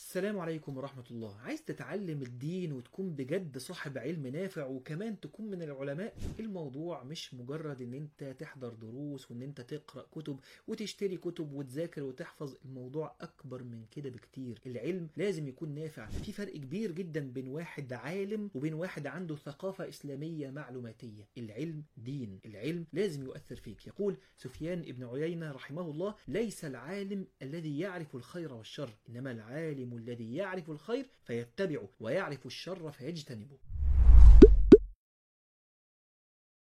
السلام عليكم ورحمة الله عايز تتعلم الدين وتكون بجد صاحب علم نافع وكمان تكون من العلماء الموضوع مش مجرد ان انت تحضر دروس وان انت تقرأ كتب وتشتري كتب وتذاكر وتحفظ الموضوع اكبر من كده بكتير العلم لازم يكون نافع في فرق كبير جدا بين واحد عالم وبين واحد عنده ثقافة اسلامية معلوماتية العلم دين العلم لازم يؤثر فيك يقول سفيان ابن عيينة رحمه الله ليس العالم الذي يعرف الخير والشر إنما العالم الذي يعرف الخير فيتبعه ويعرف الشر فيجتنبه